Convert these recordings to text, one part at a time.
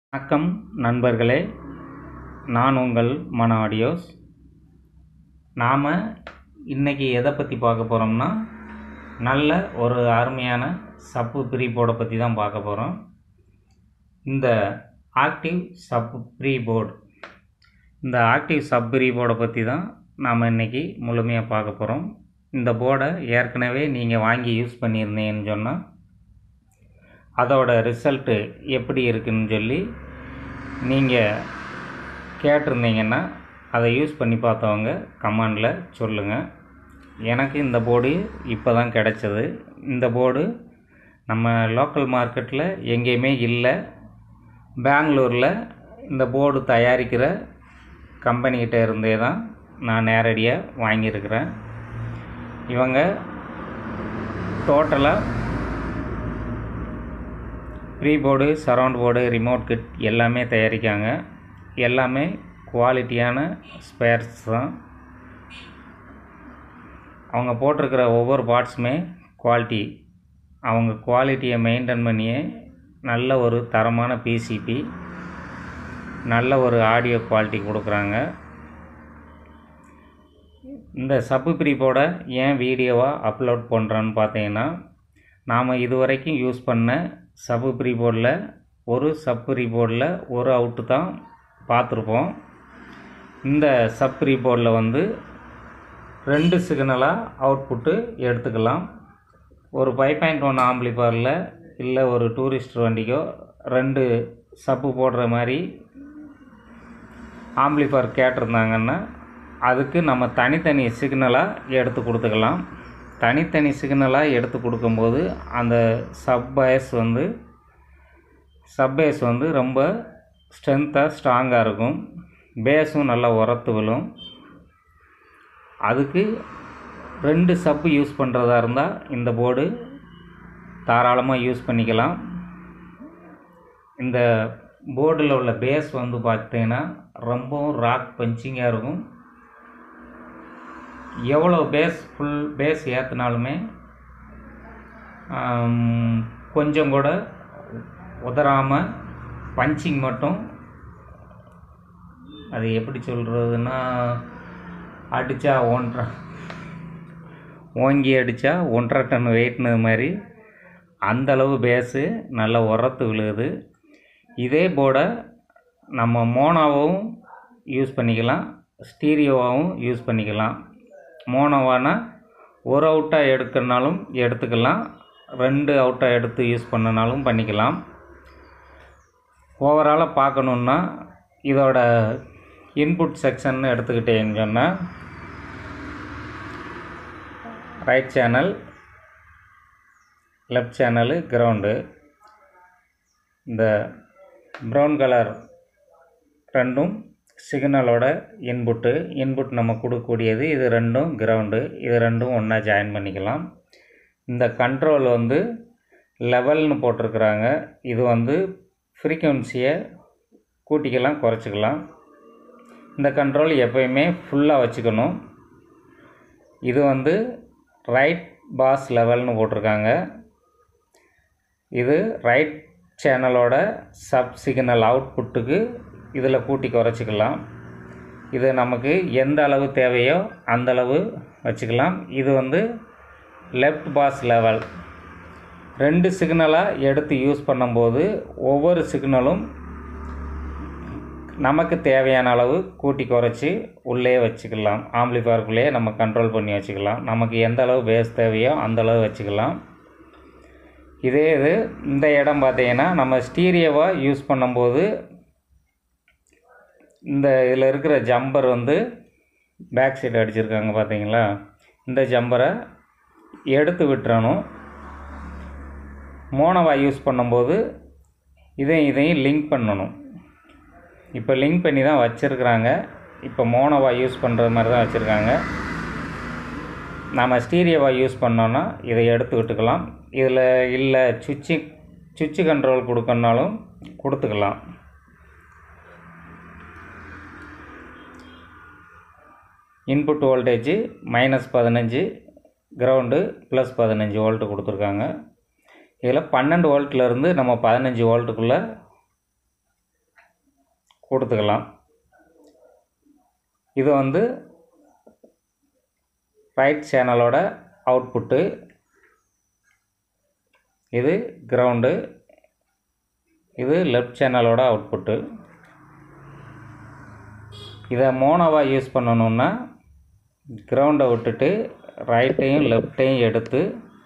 வணக்கம் நண்பர்களே நான் உங்கள் மன ஆடியோஸ் நாம் இன்றைக்கி எதை பற்றி பார்க்க போகிறோம்னா நல்ல ஒரு அருமையான சப்பு ப்ரீ போர்டை பற்றி தான் பார்க்க போகிறோம் இந்த ஆக்டிவ் சப் ப்ரீ போர்டு இந்த ஆக்டிவ் சப் ப்ரீ போர்டை பற்றி தான் நாம் இன்றைக்கி முழுமையாக பார்க்க போகிறோம் இந்த போர்டை ஏற்கனவே நீங்கள் வாங்கி யூஸ் பண்ணியிருந்தீங்கன்னு சொன்னால் அதோட ரிசல்ட்டு எப்படி இருக்குன்னு சொல்லி நீங்கள் கேட்டிருந்தீங்கன்னா அதை யூஸ் பண்ணி பார்த்தவங்க கமெண்டில் சொல்லுங்கள் எனக்கு இந்த போர்டு இப்போ தான் கிடச்சது இந்த போர்டு நம்ம லோக்கல் மார்க்கெட்டில் எங்கேயுமே இல்லை பெங்களூரில் இந்த போர்டு தயாரிக்கிற கம்பெனிக்கிட்ட இருந்தே தான் நான் நேரடியாக வாங்கியிருக்கிறேன் இவங்க டோட்டலாக pre board surround board remote kit எல்லாமே தயாரிக்காங்க எல்லாமே குவாலிட்டியான ஸ்பேர்ஸ் தான் அவங்க போட்டிருக்கிற ஒவ்வொரு பார்ட்ஸுமே குவாலிட்டி அவங்க குவாலிட்டியை மெயின்டைன் பண்ணியே நல்ல ஒரு தரமான பிசிபி நல்ல ஒரு ஆடியோ குவாலிட்டி கொடுக்குறாங்க இந்த சப்பு ப்ரீபோர்டை ஏன் வீடியோவாக அப்லோட் பண்ணுறேன்னு பார்த்தீங்கன்னா நாம் இதுவரைக்கும் யூஸ் பண்ண சப்பு ப்ரீபோர்டில் ஒரு சப்பு ரீபோர்டில் ஒரு அவுட்டு தான் பார்த்துருப்போம் இந்த சப் ரீபோர்டில் வந்து ரெண்டு சிக்னலாக அவுட்புட்டு எடுத்துக்கலாம் ஒரு ஃபைவ் பாயிண்ட் ஒன் ஆம்பிளிஃபரில் இல்லை ஒரு டூரிஸ்ட் வண்டிக்கோ ரெண்டு சப்பு போடுற மாதிரி ஆம்பிளிஃபர் கேட்டிருந்தாங்கன்னா அதுக்கு நம்ம தனித்தனி சிக்னலாக எடுத்து கொடுத்துக்கலாம் தனித்தனி சிக்னலாக எடுத்து கொடுக்கும்போது அந்த சப் பயஸ் வந்து சப் பேஸ் வந்து ரொம்ப ஸ்ட்ரென்த்தாக ஸ்ட்ராங்காக இருக்கும் பேஸும் நல்லா உரத்து விழும் அதுக்கு ரெண்டு சப்பு யூஸ் பண்ணுறதா இருந்தால் இந்த போர்டு தாராளமாக யூஸ் பண்ணிக்கலாம் இந்த போர்டில் உள்ள பேஸ் வந்து பார்த்தீங்கன்னா ரொம்பவும் ராக் பஞ்சிங்காக இருக்கும் எவ்வளோ பேஸ் ஃபுல் பேஸ் ஏற்றினாலுமே கொஞ்சம் கூட உதறாமல் பஞ்சிங் மட்டும் அது எப்படி சொல்கிறதுன்னா அடித்தா ஒன்றரை ஓங்கி அடித்தா ஒன்றரை டன் வெயிட்னு மாதிரி அந்தளவு பேஸு நல்லா உரத்து விழுகுது இதே போர்டை நம்ம மோனோவாகவும் யூஸ் பண்ணிக்கலாம் ஸ்டீரியோவாகவும் யூஸ் பண்ணிக்கலாம் மோனோவானா ஒரு அவுட்டாக எடுக்கிறனாலும் எடுத்துக்கலாம் ரெண்டு அவுட்டாக எடுத்து யூஸ் பண்ணனாலும் பண்ணிக்கலாம் ஓவராலாக பார்க்கணுன்னா இதோட இன்புட் செக்ஷன் எடுத்துக்கிட்டேன்னு சொன்னால் right channel left channel ground இந்த ப்ரௌன் கலர் ரெண்டும் சிக்னலோட இன்புட்டு இன்புட் நம்ம கொடுக்கக்கூடியது இது ரெண்டும் கிரவுண்டு இது ரெண்டும் ஒன்றா ஜாயின் பண்ணிக்கலாம் இந்த கண்ட்ரோல் வந்து லெவல்னு போட்டிருக்கிறாங்க இது வந்து ஃப்ரீக்குவன்சியை கூட்டிக்கலாம் குறைச்சிக்கலாம் இந்த கண்ட்ரோல் எப்பயுமே ஃபுல்லாக வச்சுக்கணும் இது வந்து ரைட் பாஸ் லெவல்னு போட்டிருக்காங்க இது ரைட் சேனலோட சப் சிக்னல் அவுட்புட்டுக்கு இதில் கூட்டி குறைச்சிக்கலாம் இது நமக்கு எந்த அளவு தேவையோ அந்த அளவு வச்சுக்கலாம் இது வந்து லெஃப்ட் பாஸ் லெவல் ரெண்டு சிக்னலாக எடுத்து யூஸ் பண்ணும்போது ஒவ்வொரு சிக்னலும் நமக்கு தேவையான அளவு கூட்டி குறைச்சி உள்ளே வச்சுக்கலாம் ஆம்பிளிஃபயருக்குள்ளேயே நம்ம கண்ட்ரோல் பண்ணி வச்சுக்கலாம் நமக்கு எந்த அளவு பேஸ் தேவையோ அந்த அளவு வச்சுக்கலாம் இதே இது இந்த இடம் பார்த்தீங்கன்னா நம்ம ஸ்டீரியோவாக யூஸ் பண்ணும்போது இந்த இதில் இருக்கிற ஜம்பர் வந்து பேக் சைடு அடிச்சிருக்காங்க பார்த்தீங்களா இந்த ஜம்பரை எடுத்து விட்டுறணும் மோனோவா யூஸ் பண்ணும்போது இதையும் இதையும் லிங்க் பண்ணணும் இப்போ லிங்க் பண்ணி தான் வச்சுருக்குறாங்க இப்போ மோனோவா யூஸ் பண்ணுறது மாதிரி தான் வச்சுருக்காங்க நம்ம ஸ்டீரியோவா யூஸ் பண்ணோன்னா இதை எடுத்து விட்டுக்கலாம் இதில் இல்லை சுவிட்சு சுவிட்சு கண்ட்ரோல் கொடுக்கணுனாலும் கொடுத்துக்கலாம் இன்புட் வோல்டேஜ் மைனஸ் பதினஞ்சு கிரவுண்டு ப்ளஸ் பதினஞ்சு வோல்ட்டு கொடுத்துருக்காங்க இதில் பன்னெண்டு வோல்ட்லேருந்து நம்ம பதினஞ்சு வோல்ட்டுக்குள்ளே கொடுத்துக்கலாம் இது வந்து ரைட் சேனலோட அவுட்புட்டு இது கிரவுண்டு இது லெஃப்ட் சேனலோட அவுட்புட்டு இதை மோனோவாக யூஸ் பண்ணணுன்னா கிரவுண்டை விட்டுட்டு ரைட்டையும் லெஃப்டையும் எடுத்து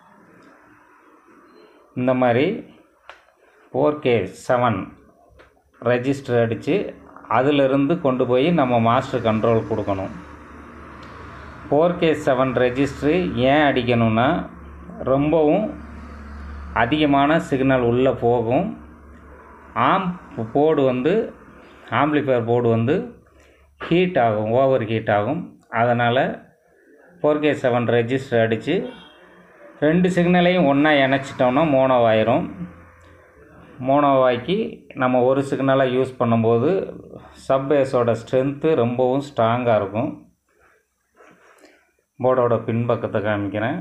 இந்த மாதிரி ஃபோர் கே செவன் ரெஜிஸ்டர் அடித்து அதிலிருந்து கொண்டு போய் நம்ம மாஸ்டர் கண்ட்ரோல் கொடுக்கணும் ஃபோர் கே செவன் ரெஜிஸ்ட்ரு ஏன் அடிக்கணும்னா ரொம்பவும் அதிகமான சிக்னல் உள்ளே போகும் ஆம் போர்டு வந்து ஆம்ப்ளிஃபயர் போர்டு வந்து ஹீட் ஆகும் ஓவர் ஹீட் ஆகும் அதனால் ஃபோர் கே செவன் ரெஜிஸ்டர் அடித்து ரெண்டு சிக்னலையும் ஒன்றா இணைச்சிட்டோம்னா மோனோவாயிரும் மோனோவாக்கி நம்ம ஒரு சிக்னலை யூஸ் பண்ணும்போது சப்பேஸோட ஸ்ட்ரென்த்து ரொம்பவும் ஸ்ட்ராங்காக இருக்கும் போர்டோட பின்பக்கத்தை காமிக்கிறேன்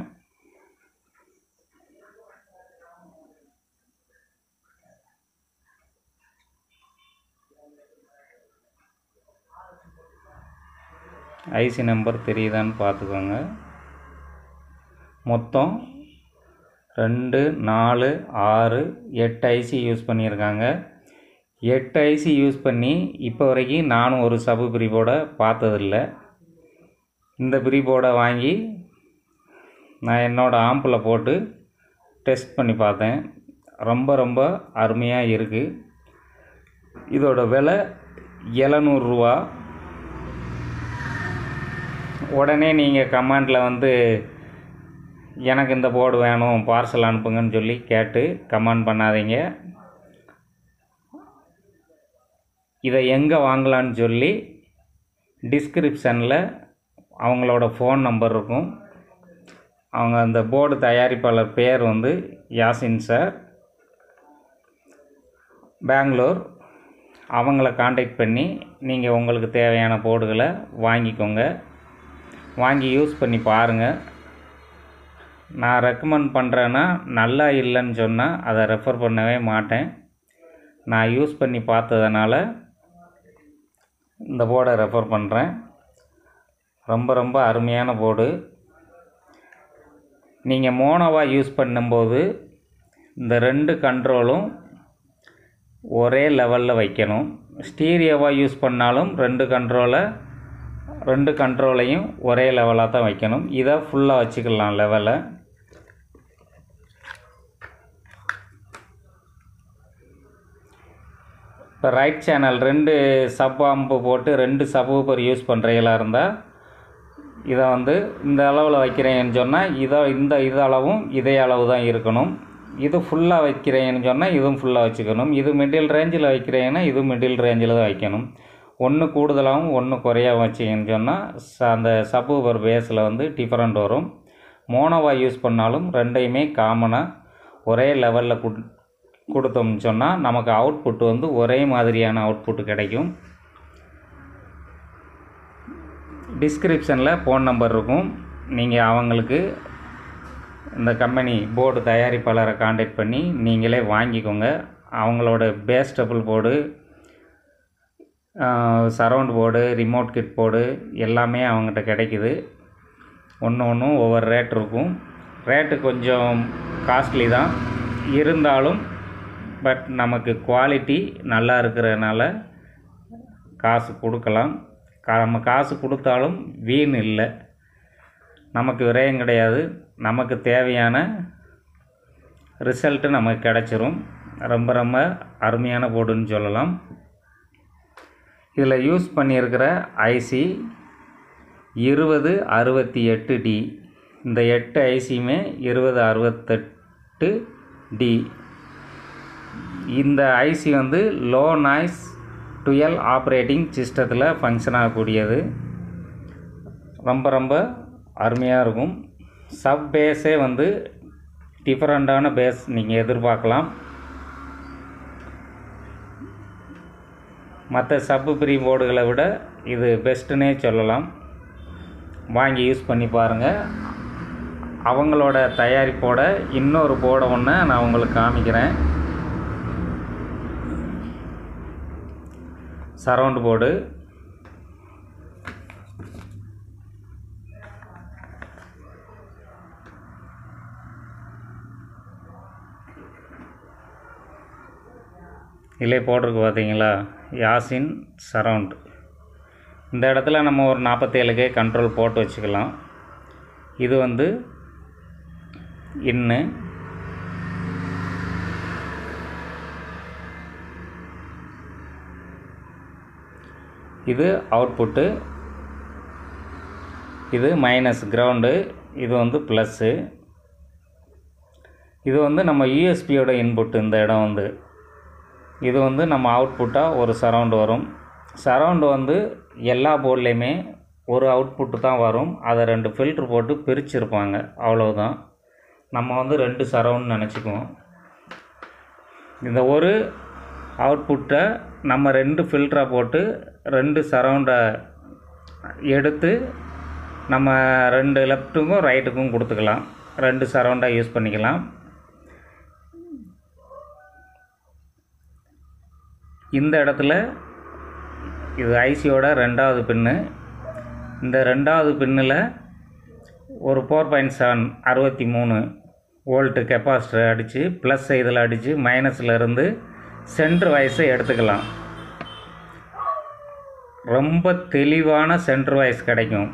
ஐசி நம்பர் தெரியுதான்னு பார்த்துக்கோங்க மொத்தம் ரெண்டு நாலு ஆறு எட்டு ஐசி யூஸ் பண்ணியிருக்காங்க எட்டு ஐசி யூஸ் பண்ணி இப்போ வரைக்கும் நானும் ஒரு சபு பிரிபோர்டை பார்த்ததில்ல இந்த பிரிபோர்டை வாங்கி நான் என்னோடய ஆம்பில் போட்டு டெஸ்ட் பண்ணி பார்த்தேன் ரொம்ப ரொம்ப அருமையாக இருக்குது இதோட விலை எழுநூறுரூவா உடனே நீங்கள் கமெண்டில் வந்து எனக்கு இந்த போர்டு வேணும் பார்சல் அனுப்புங்கன்னு சொல்லி கேட்டு கமெண்ட் பண்ணாதீங்க இதை எங்கே வாங்கலான்னு சொல்லி டிஸ்கிரிப்ஷனில் அவங்களோட ஃபோன் நம்பர் இருக்கும் அவங்க அந்த போர்டு தயாரிப்பாளர் பேர் வந்து யாசின் சார் பெங்களூர் அவங்கள காண்டாக்ட் பண்ணி நீங்கள் உங்களுக்கு தேவையான போர்டுகளை வாங்கிக்கோங்க வாங்கி யூஸ் பண்ணி பாருங்கள் நான் ரெக்கமெண்ட் பண்ணுறேன்னா நல்லா இல்லைன்னு சொன்னால் அதை ரெஃபர் பண்ணவே மாட்டேன் நான் யூஸ் பண்ணி பார்த்ததுனால இந்த போர்டை ரெஃபர் பண்ணுறேன் ரொம்ப ரொம்ப அருமையான போர்டு நீங்கள் மோனோவாக யூஸ் பண்ணும்போது இந்த ரெண்டு கண்ட்ரோலும் ஒரே லெவலில் வைக்கணும் ஸ்டீரியோவாக யூஸ் பண்ணாலும் ரெண்டு கண்ட்ரோலை ரெண்டு கண்ட்ரோலையும் ஒரே லெவலாக தான் வைக்கணும் இதை ஃபுல்லாக வச்சுக்கலாம் லெவலை இப்போ ரைட் சேனல் ரெண்டு சப் அம்பு போட்டு ரெண்டு சப்வூப்பர் யூஸ் பண்ணுறீங்களா இருந்தால் இதை வந்து இந்த அளவில் வைக்கிறேன்னு சொன்னால் இதை இந்த இது அளவும் இதே அளவு தான் இருக்கணும் இது ஃபுல்லாக வைக்கிறேன்னு சொன்னால் இதுவும் ஃபுல்லாக வச்சுக்கணும் இது மிடில் ரேஞ்சில் வைக்கிறீங்கன்னா இது மிடில் ரேஞ்சில் தான் வைக்கணும் ஒன்று கூடுதலாகவும் ஒன்று குறையாக வச்சிங்கன்னு சொன்னால் ச அந்த சப்வூபர் பேஸில் வந்து டிஃப்ரெண்ட் வரும் மோனோவாக யூஸ் பண்ணாலும் ரெண்டையுமே காமனாக ஒரே லெவலில் குட் கொடுத்தோம்னு சொன்னால் நமக்கு அவுட்புட் வந்து ஒரே மாதிரியான அவுட்புட் கிடைக்கும் டிஸ்கிரிப்ஷனில் ஃபோன் நம்பர் இருக்கும் நீங்கள் அவங்களுக்கு இந்த கம்பெனி போர்டு தயாரிப்பாளரை காண்டாக்ட் பண்ணி நீங்களே வாங்கிக்கோங்க அவங்களோட bass double board surround board remote kit board எல்லாமே அவங்ககிட்ட கிடைக்குது ஒன்று ஒன்றும் ஒவ்வொரு ரேட் இருக்கும் ரேட்டு கொஞ்சம் காஸ்ட்லி தான் இருந்தாலும் பட் நமக்கு குவாலிட்டி நல்லா இருக்கிறதுனால காசு கொடுக்கலாம் கா நம்ம காசு கொடுத்தாலும் வீண் இல்லை நமக்கு விரயம் கிடையாது நமக்கு தேவையான ரிசல்ட்டு நமக்கு கிடச்சிரும் ரொம்ப ரொம்ப அருமையான போர்டுன்னு சொல்லலாம் இதில் யூஸ் பண்ணியிருக்கிற ஐசி இருபது அறுபத்தி எட்டு டி இந்த எட்டு ஐசியுமே இருபது அறுபத்தெட்டு டி இந்த ஐசி வந்து லோ நாய்ஸ் டுவெல் ஆப்ரேட்டிங் சிஸ்டத்தில் ஃபங்க்ஷன் ஆகக்கூடியது ரொம்ப ரொம்ப அருமையாக இருக்கும் சப் பேஸே வந்து டிஃப்ரெண்ட்டான பேஸ் நீங்கள் எதிர்பார்க்கலாம் மற்ற சப்பு ப்ரீ போர்டுகளை விட இது பெஸ்ட்டுன்னே சொல்லலாம் வாங்கி யூஸ் பண்ணி பாருங்கள் அவங்களோட தயாரிப்போட இன்னொரு போர்டை ஒன்று நான் உங்களுக்கு காமிக்கிறேன் சரவுண்ட் போர்டு இதிலே போட்டிருக்கு பார்த்தீங்களா யாசின் சரவுண்ட் இந்த இடத்துல நம்ம ஒரு நாற்பத்தேழுக்கே கண்ட்ரோல் போட்டு வச்சுக்கலாம் இது வந்து இன்னு இது அவுட்புட்டு இது மைனஸ் கிரவுண்டு இது வந்து ப்ளஸ்ஸு இது வந்து நம்ம யூஎஸ்பியோட இன்புட் இந்த இடம் வந்து இது வந்து நம்ம அவுட்புட்டாக ஒரு சரவுண்டு வரும் சரவுண்டு வந்து எல்லா போர்ட்லேயுமே ஒரு அவுட்புட்டு தான் வரும் அதை ரெண்டு ஃபில்ட்ரு போட்டு பிரிச்சிருப்பாங்க அவ்வளவுதான் நம்ம வந்து ரெண்டு சரவுண்ட் நினச்சிக்குவோம் இந்த ஒரு அவுட்புட்டை நம்ம ரெண்டு ஃபில்டரை போட்டு ரெண்டு சரவுண்டை எடுத்து நம்ம ரெண்டு லெஃப்ட்டுக்கும் ரைட்டுக்கும் கொடுத்துக்கலாம் ரெண்டு சரவுண்டாக யூஸ் பண்ணிக்கலாம் இந்த இடத்துல இது ஐசியோட ரெண்டாவது பின்னு இந்த ரெண்டாவது பின்னில் ஒரு ஃபோர் பாயிண்ட் செவன் அறுபத்தி மூணு வோல்ட்டு கெப்பாசிட்டர் அடித்து ப்ளஸ் இதில் அடித்து மைனஸில் இருந்து சென்ட்ரு வாய்ஸை எடுத்துக்கலாம் ரொம்ப தெளிவான சென்ட்ரு வாய்ஸ் கிடைக்கும்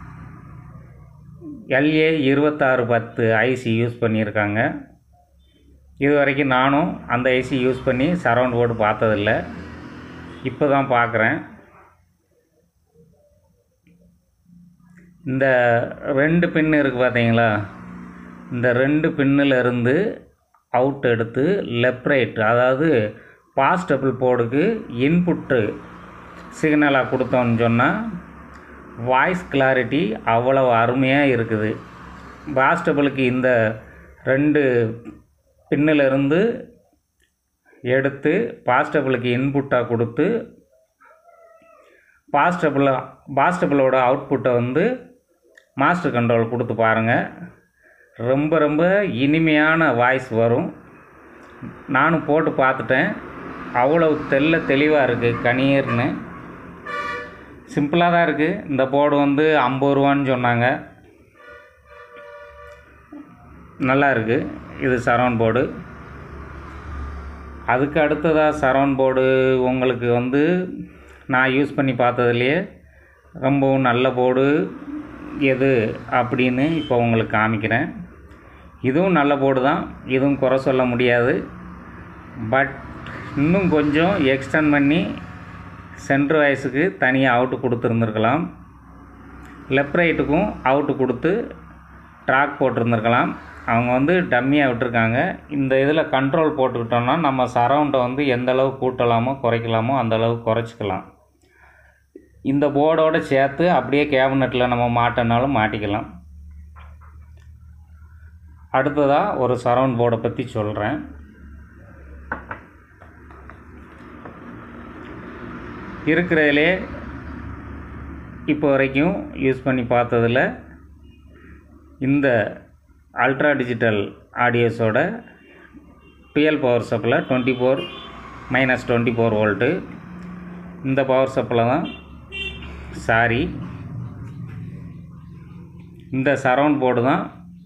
எல்ஏ இருபத்தாறு பத்து ஐசி யூஸ் பண்ணியிருக்காங்க இது வரைக்கும் நானும் அந்த ஐசி யூஸ் பண்ணி சரவுண்ட் போர்டு பார்த்ததில்ல இப்போ தான் பார்க்குறேன் இந்த ரெண்டு பின் இருக்குது பார்த்தீங்களா இந்த ரெண்டு பின்னில் இருந்து அவுட் எடுத்து லெஃப்ட் ரைட் அதாவது பாஸ்டபிள் போர்டுக்கு இன்புட்டு சிக்னலாக கொடுத்தோன்னு சொன்னால் வாய்ஸ் கிளாரிட்டி அவ்வளவு அருமையாக இருக்குது பாஸ்டபிளுக்கு இந்த ரெண்டு பின்னிலிருந்து எடுத்து பாஸ்டபிளுக்கு இன்புட்டாக கொடுத்து பாஸ்டபிள் பாஸ்டபிளோட அவுட்புட்டை வந்து மாஸ்டர் கண்ட்ரோல் கொடுத்து பாருங்கள் ரொம்ப ரொம்ப இனிமையான வாய்ஸ் வரும் நானும் போட்டு பார்த்துட்டேன் அவ்வளவு தெல்ல தெளிவாக இருக்குது கணியர்னு சிம்பிளாக தான் இருக்குது இந்த போர்டு வந்து ஐம்பது ரூபான்னு சொன்னாங்க நல்லா இருக்குது இது சரவுண்ட் போர்டு அதுக்கு அடுத்ததாக சரவுண்ட் போர்டு உங்களுக்கு வந்து நான் யூஸ் பண்ணி பார்த்ததுலையே ரொம்பவும் நல்ல போர்டு எது அப்படின்னு இப்போ உங்களுக்கு காமிக்கிறேன் இதுவும் நல்ல போர்டு தான் இதுவும் குறை சொல்ல முடியாது பட் இன்னும் கொஞ்சம் எக்ஸ்டெண்ட் பண்ணி சென்ட்ரு வாய்ஸுக்கு தனியாக அவுட்டு கொடுத்துருந்துருக்கலாம் லெஃப்ட் ரைட்டுக்கும் அவுட்டு கொடுத்து ட்ராக் போட்டிருந்துருக்கலாம் அவங்க வந்து டம்மியாக விட்டுருக்காங்க இந்த இதில் கண்ட்ரோல் போட்டுக்கிட்டோம்னா நம்ம சரவுண்டை வந்து எந்த அளவு கூட்டலாமோ குறைக்கலாமோ அந்த அளவு குறைச்சிக்கலாம் இந்த போர்டோடு சேர்த்து அப்படியே கேபினெட்டில் நம்ம மாட்டினாலும் மாட்டிக்கலாம் அடுத்ததாக ஒரு சரவுண்ட் போர்டை பற்றி சொல்கிறேன் இருக்கிறதுலே இப்போ வரைக்கும் யூஸ் பண்ணி பார்த்ததில் இந்த அல்ட்ரா டிஜிட்டல் ஆடியோஸோட டுவெல் பவர் சப்பில் twenty four minus twenty four volt இந்த பவர் சப்பில் தான் சாரி இந்த சரவுண்ட் போர்டு தான்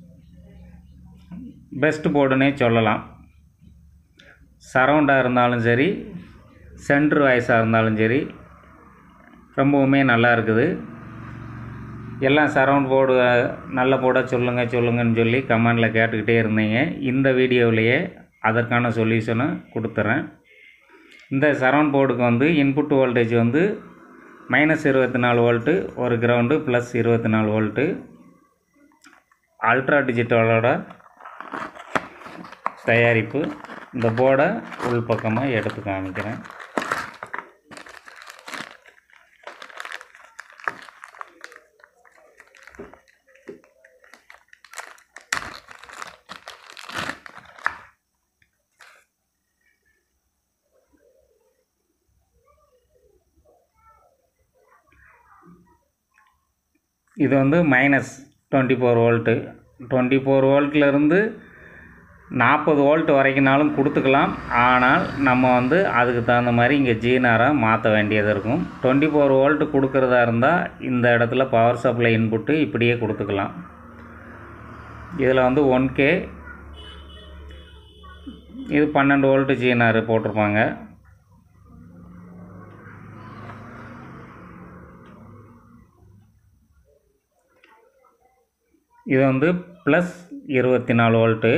பெஸ்ட் போர்டுன்னே சொல்லலாம் சரவுண்டாக இருந்தாலும் சரி சென்ட்ரு வாய்ஸாக இருந்தாலும் சரி ரொம்பவுமே நல்லா இருக்குது எல்லாம் சரவுண்ட் போர்டு நல்ல போர்டாக சொல்லுங்கள் சொல்லுங்கன்னு சொல்லி கமெண்டில் கேட்டுக்கிட்டே இருந்தீங்க இந்த வீடியோவிலையே அதற்கான சொல்யூஷனை கொடுத்துறேன் இந்த சரவுண்ட் போர்டுக்கு வந்து இன்புட் வோல்டேஜ் வந்து மைனஸ் இருபத்தி நாலு வோல்ட்டு ஒரு கிரவுண்டு ப்ளஸ் இருபத்தி நாலு வோல்ட்டு அல்ட்ரா டிஜிட்டலோட தயாரிப்பு இந்த போர்டை உள் பக்கமாக எடுத்து காமிக்கிறேன் இது வந்து minus twenty four volt twenty four வோல்ட்லேருந்து நாற்பது வோல்ட் வரைக்கும்னாலும் கொடுத்துக்கலாம் ஆனால் நம்ம வந்து அதுக்கு தகுந்த மாதிரி இங்கே ஜீனாரை மாற்ற வேண்டியது இருக்கும் டுவெண்ட்டி ஃபோர் வோல்ட் கொடுக்குறதா இருந்தால் இந்த இடத்துல பவர் சப்ளை இன்புட்டு இப்படியே கொடுத்துக்கலாம் இதில் வந்து ஒன் கே இது பன்னெண்டு வோல்ட்டு ஜீனார் போட்டிருப்பாங்க இது வந்து ப்ளஸ் இருபத்தி நாலு வோல்ட்டு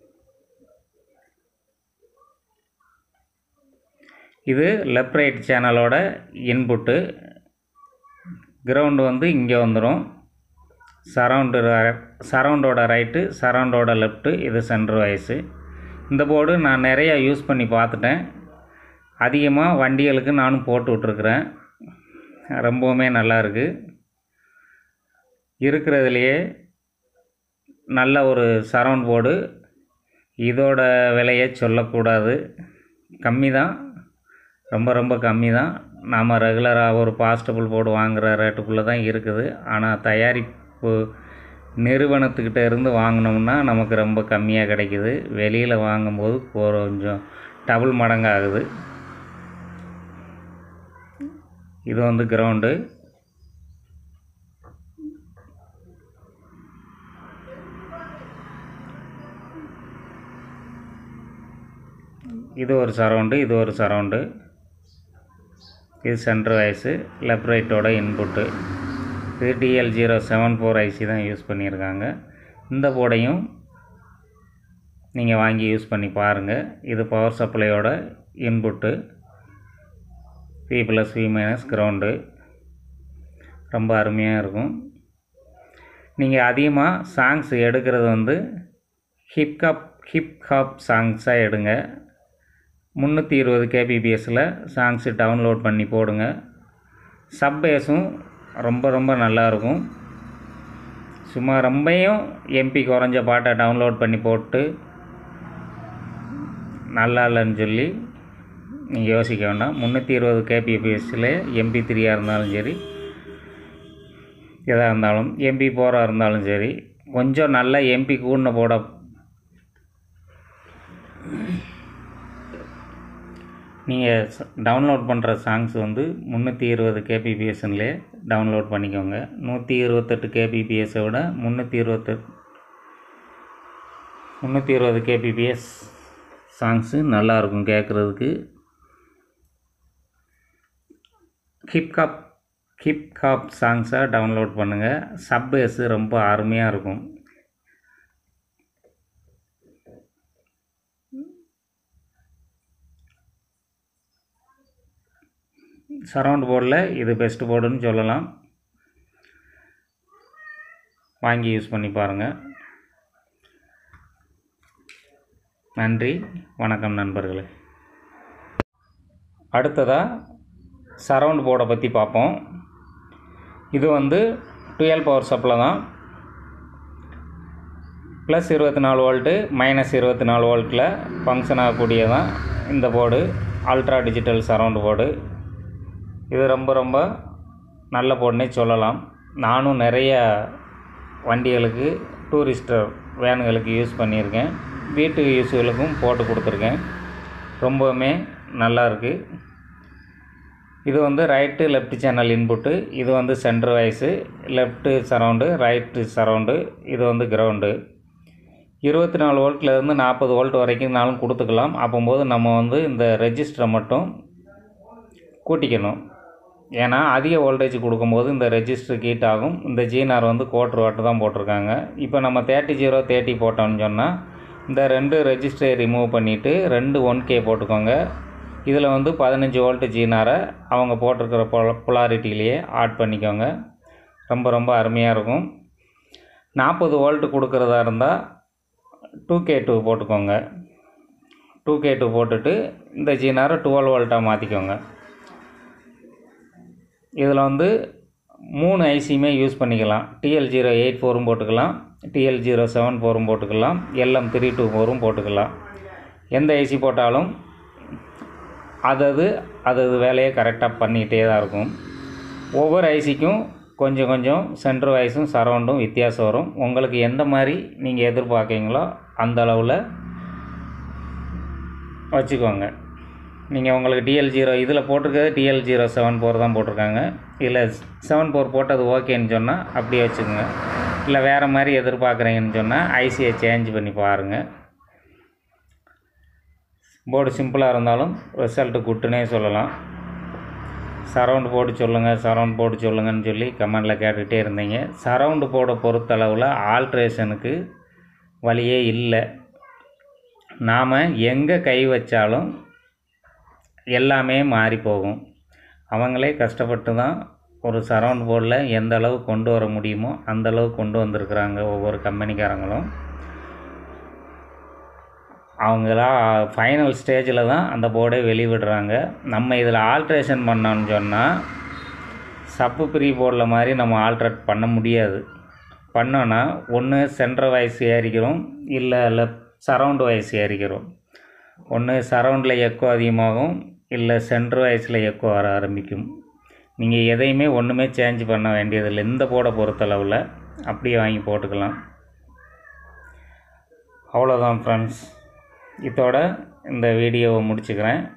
இது லெஃப்ட் ரைட் சேனலோட இன்புட்டு கிரவுண்டு வந்து இங்கே வந்துடும் சரவுண்டு சரவுண்டோட ரைட்டு சரவுண்டோட லெஃப்ட்டு இது சென்ட்ரு வயசு இந்த போர்டு நான் நிறையா யூஸ் பண்ணி பார்த்துட்டேன் அதிகமாக வண்டிகளுக்கு நானும் போட்டு விட்ருக்குறேன் ரொம்பவுமே நல்லா இருக்குது இருக்கிறதுலையே நல்ல ஒரு சரவுண்ட் போர்டு இதோட விலையை சொல்லக்கூடாது கம்மி தான் ரொம்ப ரொம்ப கம்மி தான் நாம் ரெகுலராக ஒரு பாஸ்டபுள் போர்டு வாங்குகிற ரேட்டுக்குள்ளே தான் இருக்குது ஆனால் தயாரிப்பு நிறுவனத்துக்கிட்ட இருந்து வாங்கினோம்னா நமக்கு ரொம்ப கம்மியாக கிடைக்குது வெளியில் வாங்கும்போது கொஞ்சம் டபுள் மடங்கு ஆகுது இது வந்து கிரவுண்டு இது ஒரு சரவுண்டு இது ஒரு சரவுண்டு இது சென்ட்ரு வயசு லெஃப்ட் ரைட்டோட இன்புட்டு இது TL zero seven four IC தான் யூஸ் பண்ணியிருக்காங்க இந்த போர்டையும் நீங்கள் வாங்கி யூஸ் பண்ணி பாருங்கள் இது பவர் சப்ளையோட input V plus V minus ground ரொம்ப அருமையாக இருக்கும் நீங்கள் அதிகமாக சாங்ஸ் எடுக்கிறது வந்து ஹிப்காப் ஹிப்ஹாப் சாங்ஸாக எடுங்க முந்நூற்றி இருபது கேபிபிஎஸில் சாங்ஸு டவுன்லோட் பண்ணி போடுங்க சப் பேஸும் ரொம்ப ரொம்ப நல்லாயிருக்கும் சும்மா ரொம்பையும் எம்பி குறைஞ்ச பாட்டை டவுன்லோட் பண்ணி போட்டு நல்லா இல்லைன்னு சொல்லி நீங்கள் யோசிக்க வேண்டாம் முந்நூற்றி இருபது கேபிபிஎஸ்சில் எம்பி த்ரீயாக இருந்தாலும் சரி எதாக இருந்தாலும் எம்பி ஃபோராக இருந்தாலும் சரி கொஞ்சம் நல்ல எம்பி கூடின போட நீங்கள் டவுன்லோட் பண்ணுற சாங்ஸ் வந்து முந்நூற்றி இருபது கேபிபிஎஸ்ன்லே டவுன்லோட் பண்ணிக்கோங்க நூற்றி இருபத்தெட்டு கேபிபிஎஸை விட முந்நூற்றி இருபத்தெட்டு முந்நூற்றி இருபது கேபிபிஎஸ் சாங்ஸு நல்லாயிருக்கும் கேட்குறதுக்கு ஹிப்காப் ஹிப்ஹாப் சாங்ஸை டவுன்லோட் பண்ணுங்கள் சப்பேஸு ரொம்ப அருமையாக இருக்கும் சரவுண்ட் போர்டில் இது பெஸ்ட் போர்டுன்னு சொல்லலாம் வாங்கி யூஸ் பண்ணி பாருங்கள் நன்றி வணக்கம் நண்பர்களே அடுத்ததாக சரவுண்ட் போர்டை பற்றி பார்ப்போம் இது வந்து டுவெல் பவர் சப்ளை தான் ப்ளஸ் இருபத்தி நாலு வோல்ட்டு மைனஸ் இருபத்தி நாலு வோல்ட்டில் ஃபங்க்ஷன் ஆகக்கூடியதான் இந்த board ultra digital surround board இது ரொம்ப ரொம்ப நல்ல போர்டுனே சொல்லலாம் நானும் நிறைய வண்டிகளுக்கு டூரிஸ்டர் வேனுகளுக்கு யூஸ் பண்ணியிருக்கேன் வீட்டு யூஸுகளுக்கும் போட்டு கொடுத்துருக்கேன் ரொம்பவுமே நல்லா இருக்குது இது வந்து ரைட்டு லெஃப்ட் சேனல் இன்புட்டு இது வந்து சென்ட்ரு வயசு லெஃப்ட்டு சரவுண்டு ரைட்டு சரவுண்டு இது வந்து கிரவுண்டு இருபத்தி நாலு வோல்ட்லேருந்து நாற்பது வோல்ட் வரைக்கும்னாலும் கொடுத்துக்கலாம் அப்போம்போது நம்ம வந்து இந்த ரெஜிஸ்டரை மட்டும் கூட்டிக்கணும் ஏன்னா அதிக வோல்டேஜ் கொடுக்கும்போது இந்த ரெஜிஸ்டர் ஹீட் ஆகும் இந்த ஜீனார் வந்து கோட்ரு வாட்டு தான் போட்டிருக்காங்க இப்போ நம்ம தேர்ட்டி ஜீரோ தேர்ட்டி போட்டோம்னு சொன்னால் இந்த ரெண்டு ரெஜிஸ்டரை ரிமூவ் பண்ணிவிட்டு ரெண்டு ஒன் கே போட்டுக்கோங்க இதில் வந்து பதினஞ்சு வோல்ட்டு ஜீனாரை அவங்க போட்டிருக்கிற பொல பொலாரிட்டிலேயே ஆட் பண்ணிக்கோங்க ரொம்ப ரொம்ப அருமையாக இருக்கும் நாற்பது வோல்ட்டு கொடுக்குறதா இருந்தால் டூ கே டூ போட்டுக்கோங்க டூ கே டூ போட்டுட்டு இந்த ஜீனாரை டுவெல் வோல்ட்டாக மாற்றிக்கோங்க இதில் வந்து மூணு ஐசியுமே யூஸ் பண்ணிக்கலாம் டிஎல் ஜீரோ எயிட் ஃபோரும் போட்டுக்கலாம் டிஎல் ஜீரோ செவன் ஃபோரும் போட்டுக்கலாம் எல்எம் த்ரீ டூ ஃபோரும் போட்டுக்கலாம் எந்த ஐசி போட்டாலும் அதது அதது வேலையை கரெக்டாக பண்ணிகிட்டே தான் இருக்கும் ஒவ்வொரு ஐசிக்கும் கொஞ்சம் கொஞ்சம் சென்ட்ரு வாய்ஸும் சரவுண்டும் வித்தியாசம் வரும் உங்களுக்கு எந்த மாதிரி நீங்கள் எதிர்பார்க்கீங்களோ அந்த அளவில் வச்சுக்கோங்க நீங்கள் உங்களுக்கு டிஎல் ஜீரோ இதில் போட்டிருக்கிறது டிஎல் ஜீரோ செவன் ஃபோர் தான் போட்டிருக்காங்க இதில் செவன் ஃபோர் போட்டது ஓகேன்னு சொன்னால் அப்படியே வச்சுக்கோங்க இல்லை வேறு மாதிரி எதிர்பார்க்குறீங்கன்னு சொன்னால் ஐசியை சேஞ்ச் பண்ணி பாருங்கள் போர்டு சிம்பிளாக இருந்தாலும் ரிசல்ட்டு குட்டுனே சொல்லலாம் சரவுண்டு போட்டு சொல்லுங்கள் சரவுண்ட் போட்டு சொல்லுங்கன்னு சொல்லி கமெண்டில் கேட்டுக்கிட்டே இருந்தீங்க சரவுண்டு போர்டை பொறுத்தளவில் ஆல்ட்ரேஷனுக்கு வழியே இல்லை நாம் எங்கே கை வச்சாலும் எல்லாமே மாறி போகும் அவங்களே கஷ்டப்பட்டு தான் ஒரு சரவுண்ட் போர்டில் எந்த அளவு கொண்டு வர முடியுமோ அந்த அளவு கொண்டு வந்திருக்கிறாங்க ஒவ்வொரு கம்பெனிக்காரங்களும் அவங்களா ஃபைனல் ஸ்டேஜில் தான் அந்த போர்டை வெளிவிடுறாங்க நம்ம இதில் ஆல்ட்ரேஷன் பண்ணோன்னு சொன்னால் சப்பு ப்ரீ போர்டில் மாதிரி நம்ம ஆல்ட்ரேட் பண்ண முடியாது பண்ணோன்னா ஒன்று சென்ட்ரல் வாய்ஸ் ஏறிக்கிறோம் இல்லை லெஃப்ட் சரவுண்டு வாய்ஸ் ஏறிக்கிறோம் ஒன்று சரவுண்டில் எக்கோ அதிகமாகும் இல்லை சென்ட்ரு வாய்ஸில் எக்கோ வர ஆரம்பிக்கும் நீங்கள் எதையுமே ஒன்றுமே சேஞ்ச் பண்ண வேண்டியதில்லை இந்த போர்டை பொறுத்தளவில் அப்படியே வாங்கி போட்டுக்கலாம் அவ்வளோதான் ஃப்ரெண்ட்ஸ் இதோட இந்த வீடியோவை முடிச்சுக்கிறேன்